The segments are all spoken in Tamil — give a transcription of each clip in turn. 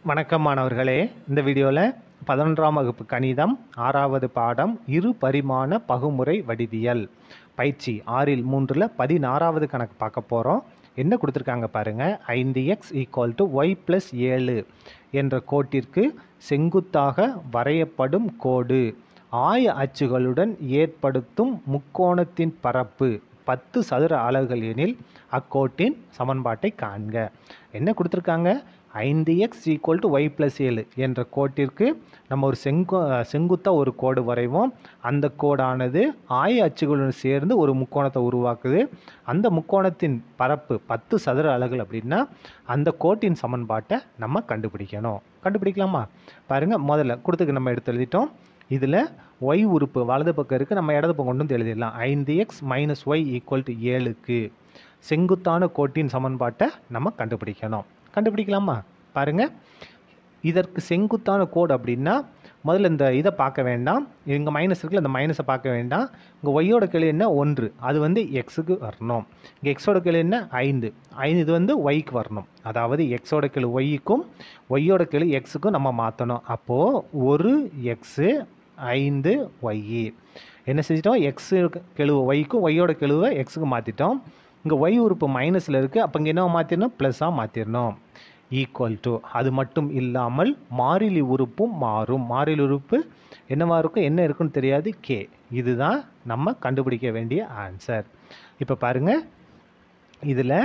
வணக்கம் மாணவர்களே இந்த வீடியோவில் பதினொன்றாம் வகுப்பு கணிதம் ஆறாவது பாடம் இரு பரிமாண பகுமுறை வடிவியல் பயிற்சி ஆறில் மூன்றில் பதினாறாவது கணக்கு பார்க்க போகிறோம் என்ன கொடுத்துருக்காங்க பாருங்கள் ஐந்து x equal to y plus ஏழு என்ற கோட்டிற்கு செங்குத்தாக வரையப்படும் கோடு ஆய அச்சுகளுடன் ஏற்படுத்தும் முக்கோணத்தின் பரப்பு பத்து சதுர அலகுகள் எனில் அக்கோட்டின் சமன்பாட்டை காண்க என்ன கொடுத்துருக்காங்க ஐந்து x equal to y plus ஏழு என்ற கோட்டிற்கு நம்ம ஒரு செங்கு செங்குத்தாக ஒரு கோடு வரைவோம் அந்த கோடானது ஆய அச்சுகளுடன் சேர்ந்து ஒரு முக்கோணத்தை உருவாக்குது அந்த முக்கோணத்தின் பரப்பு பத்து சதுர அலகுகள் அப்படின்னா அந்த கோட்டின் சமன்பாட்டை நம்ம கண்டுபிடிக்கணும் கண்டுபிடிக்கலாமா பாருங்கள் முதல்ல கொடுத்துக்கு நம்ம எடுத்து எழுதிட்டோம் இதில் ஒய் உறுப்பு வலது பக்கம் இருக்குது நம்ம இடது பக்கம் கொண்டு வந்து எழுதிடலாம் ஐந்து x minus y equal to ஏழுக்கு செங்குத்தான கோட்டின் சமன்பாட்டை நம்ம கண்டுபிடிக்கணும் கண்டுபிடிக்கலாமா பாருங்கள் இதற்கு செங்குத்தான கோடு அப்படின்னா முதல்ல இந்த இதை பார்க்க வேண்டாம் இங்கே மைனஸ் இருக்குல்ல இந்த மைனஸை பார்க்க வேண்டாம் இங்கே ஒய்யோட கிளை என்ன ஒன்று அது வந்து எக்ஸுக்கு வரணும் இங்கே எக்ஸோட கிளை என்ன ஐந்து ஐந்து இது வந்து ஒய்க்கு வரணும் அதாவது எக்ஸோட கிளை ஒய்க்கும் ஒய்யோட கிளை எக்ஸுக்கும் நம்ம மாற்றணும் அப்போது ஒரு எக்ஸு ஐந்து ஒய்இ என்ன செஞ்சிட்டோம் எக்ஸு கெழுவு ஒய்க்கும் ஒய்யோட கெழுவை எக்ஸுக்கு மாற்றிட்டோம் இங்கே ஒய் உறுப்பு மைனஸில் இருக்குது அப்போ இங்கே என்ன மாற்றிடணும் ப்ளஸ்ஸாக மாற்றிடணும் ஈக்குவல் டு அது மட்டும் இல்லாமல் மாறிலி உறுப்பும் மாறும் மாறிலி உறுப்பு என்னவா இருக்கும் என்ன இருக்குன்னு தெரியாது கே இதுதான் நம்ம கண்டுபிடிக்க வேண்டிய ஆன்சர் இப்போ பாருங்கள் இதில்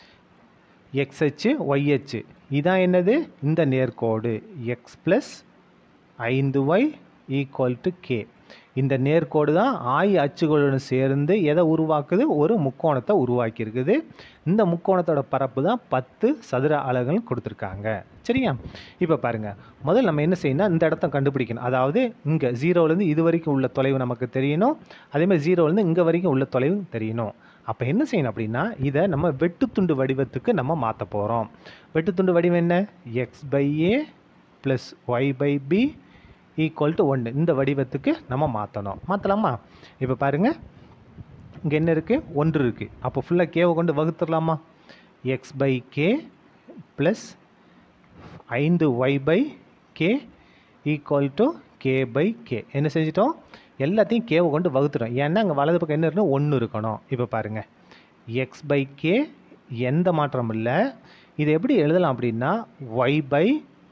எக்ஸ்ஹெச்சு ஒய்ஹெச்சு இதான் என்னது இந்த நேர்கோடு எக்ஸ் ப்ளஸ் ஐந்து ஒய் ஈக்குவல் டு கே இந்த நேர்கோடு தான் ஆய் அச்சுகளுடன் சேர்ந்து எதை உருவாக்குது ஒரு முக்கோணத்தை உருவாக்கியிருக்குது இந்த முக்கோணத்தோட பரப்பு தான் பத்து சதுர அலகுகள் கொடுத்துருக்காங்க சரியா இப்போ பாருங்கள் முதல்ல நம்ம என்ன செய்யணும் இந்த இடத்த கண்டுபிடிக்கணும் அதாவது இங்கே ஜீரோலேருந்து இது வரைக்கும் உள்ள தொலைவு நமக்கு தெரியணும் அதேமாதிரி ஜீரோலேருந்து இங்கே வரைக்கும் உள்ள தொலைவு தெரியணும் அப்போ என்ன செய்யணும் அப்படின்னா இதை நம்ம வெட்டுத்துண்டு வடிவத்துக்கு நம்ம மாற்ற போகிறோம் வெட்டுத்துண்டு வடிவம் என்ன x by a plus y by b equal to ஒன்று இந்த வடிவத்துக்கு நம்ம மாற்றணும் மாற்றலாமா இப்போ பாருங்கள் இங்கே என்ன இருக்குது ஒன்று இருக்குது அப்போ ஃபுல்லாக கேவை கொண்டு வகுத்துடலாமா எக்ஸ் பை கே ப்ளஸ் ஐந்து y by k equal to k by k என்ன செஞ்சிட்டோம் எல்லாத்தையும் கேவை கொண்டு வகுத்துட்டோம் ஏன்னா அங்கே வலது பக்கம் என்ன இருக்கணும் ஒன்று இருக்கணும் இப்போ பாருங்கள் எக்ஸ் பை கே எந்த மாற்றம் இல்லை இது எப்படி எழுதலாம் அப்படின்னா y by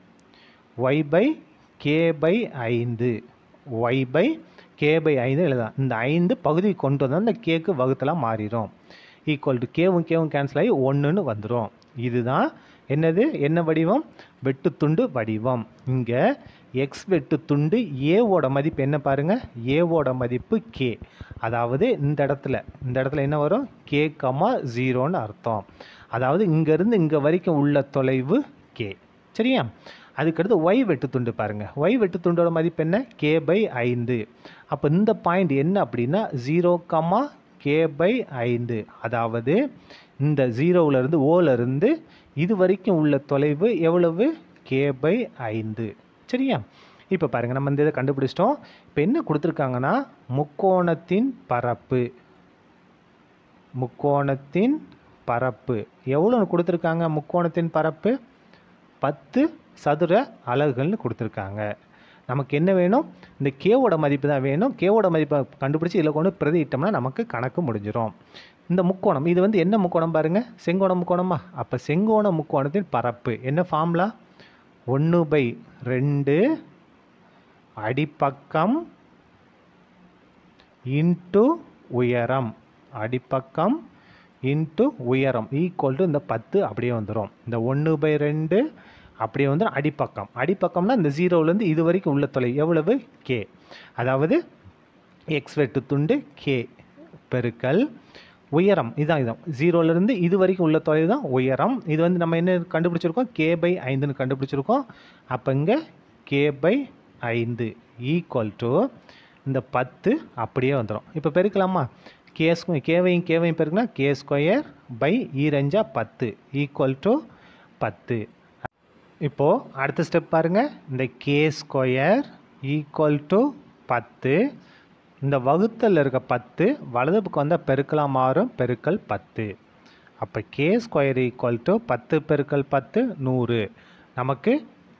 y by k by ஐந்து ஒய் பை கே பை ஐந்து எழுதலாம் இந்த ஐந்து பகுதி கொண்டு வந்தால் அந்த கேக்கு வகுத்தலாம் மாறிடும் ஈக்குவல் டு கேவும் கேவும் கேன்சல் ஆகி ஒன்றுன்னு வந்துடும் இதுதான் என்னது என்ன வடிவம் வெட்டுத்துண்டு வடிவம் இங்கே எக்ஸ் வெட்டுத்துண்டு ஏவோட மதிப்பு என்ன பாருங்கள் ஏவோட மதிப்பு கே அதாவது இந்த இடத்துல இந்த இடத்துல என்ன வரும் கே கமா ஜீரோன்னு அர்த்தம் அதாவது இங்கேருந்து இங்கே வரைக்கும் உள்ள தொலைவு கே சரியா அதுக்கடுத்து ஒய் வெட்டுத்துண்டு பாருங்கள் ஒய் வெட்டுத்துண்டோட மதிப்பு என்ன கே பை ஐந்து அப்போ இந்த பாயிண்ட் என்ன அப்படின்னா ஜீரோ கமா கே பை ஐந்து அதாவது இந்த ஜீரோவிலேருந்து ஓலேருந்து இது வரைக்கும் உள்ள தொலைவு எவ்வளவு கே பை ஐந்து சரியா இப்போ பாருங்கள் நம்ம இந்த இதை கண்டுபிடிச்சிட்டோம் இப்போ என்ன கொடுத்துருக்காங்கன்னா முக்கோணத்தின் பரப்பு முக்கோணத்தின் பரப்பு எவ்வளோன்னு கொடுத்துருக்காங்க முக்கோணத்தின் பரப்பு பத்து சதுர அலகுகள்னு கொடுத்துருக்காங்க நமக்கு என்ன வேணும் இந்த கேவோட மதிப்பு தான் வேணும் கேவோட மதிப்பை கண்டுபிடிச்சி இதில் கொண்டு பிரதியிட்டோம்னா நமக்கு கணக்கு முடிஞ்சிடும் இந்த முக்கோணம் இது வந்து என்ன முக்கோணம் பாருங்கள் செங்கோண முக்கோணமா அப்போ செங்கோண முக்கோணத்தின் பரப்பு என்ன ஃபார்முலா ஒன்று பை ரெண்டு அடிப்பக்கம் இன்ட்டு உயரம் அடிப்பக்கம் இன்ட்டு உயரம் ஈக்குவல் டு இந்த பத்து அப்படியே வந்துடும் இந்த ஒன்று பை ரெண்டு அப்படியே வந்து அடிப்பக்கம் அடிப்பக்கம்னா இந்த ஜீரோலேருந்து இது வரைக்கும் உள்ள தொலை எவ்வளவு கே அதாவது எக்ஸ் வெட்டு துண்டு கே பெருக்கல் உயரம் இதான் இதான் ஜீரோலேருந்து இது வரைக்கும் உள்ள தொலை தான் உயரம் இது வந்து நம்ம என்ன கண்டுபிடிச்சிருக்கோம் கே பை ஐந்துன்னு கண்டுபிடிச்சிருக்கோம் அப்போ இங்கே கே பை ஐந்து ஈக்குவல் டு இந்த பத்து அப்படியே வந்துடும் இப்போ பெருக்கலாமா கே ஸ்கொ கேவையும் கேவையும் பெருக்குனா கே ஸ்கொயர் பை ஈரஞ்சா பத்து ஈக்குவல் டு பத்து இப்போது அடுத்த ஸ்டெப் பாருங்கள் இந்த கே ஸ்கொயர் ஈக்குவல் டு பத்து இந்த வகுத்தல் இருக்க பத்து வலது பக்கம் வந்தால் பெருக்கலாம் மாறும் பெருக்கல் பத்து அப்போ கே ஸ்கொயர் ஈக்குவல் டு பத்து பெருக்கல் பத்து நூறு நமக்கு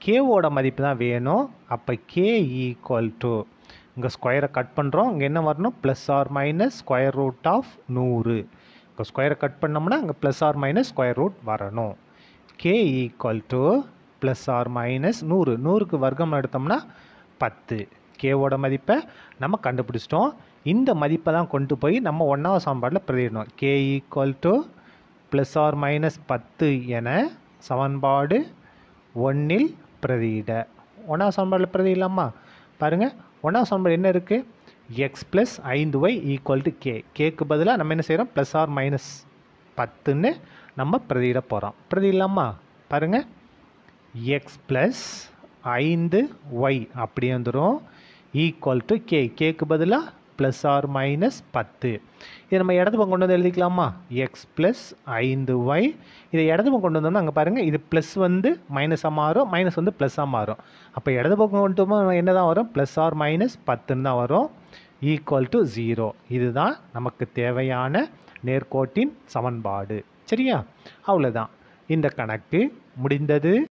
கேவோட மதிப்பு தான் வேணும் அப்போ கே ஈக்குவல் டு இங்கே ஸ்கொயரை கட் பண்ணுறோம் இங்கே என்ன வரணும் plus r minus square root of நூறு இங்கே ஸ்கொயரை கட் பண்ணோம்னா இங்கே plus r minus square root வரணும் k equal to plus r minus நூறு நூறுக்கு வர்க்கம் எடுத்தோம்னா பத்து கேவோட மதிப்பை நம்ம கண்டுபிடிச்சிட்டோம் இந்த மதிப்பை தான் கொண்டு போய் நம்ம ஒன்றாவது சமன்பாட்டில் பிரதிடணும் k equal to plus r minus பத்து என சமன்பாடு ஒன்றில் பிரதியிட ஒன்றாவது சமன்பாட்டில் பிரதியிடலாமா பாருங்கள் ஒன்றாவது சமன்பாடு என்ன இருக்குது எக்ஸ் ப்ளஸ் ஐந்து ஒய் ஈக்குவல் டு கே கேக்கு பதிலாக நம்ம என்ன செய்கிறோம் ப்ளஸ் ஆர் மைனஸ் பத்துன்னு நம்ம பிரதியிட போகிறோம் பிரதியிடலாமா பாருங்கள் எக்ஸ் ப்ளஸ் ஐந்து ஒய் அப்படி வந்துடும் ஈக்குவல் டு கே கேக்கு பதிலாக ப்ளஸ் ஆர் மைனஸ் பத்து இதை நம்ம இடது பக்கம் கொண்டு வந்து எழுதிக்கலாமா எக்ஸ் ப்ளஸ் ஐந்து ஒய் இதை இடது பக்கம் கொண்டு வந்தோம்னா அங்கே பாருங்கள் இது ப்ளஸ் வந்து மைனஸாக மாறும் மைனஸ் வந்து ப்ளஸ்ஸாக மாறும் அப்போ இடது பக்கம் கொண்டு போகும்போது என்ன தான் வரும் ப்ளஸ் ஆர் மைனஸ் பத்துன்னு தான் வரும் ஈக்குவல் டு ஜீரோ இதுதான் நமக்கு தேவையான நேர்கோட்டின் சமன்பாடு சரியா அவ்வளோதான் இந்த கணக்கு முடிந்தது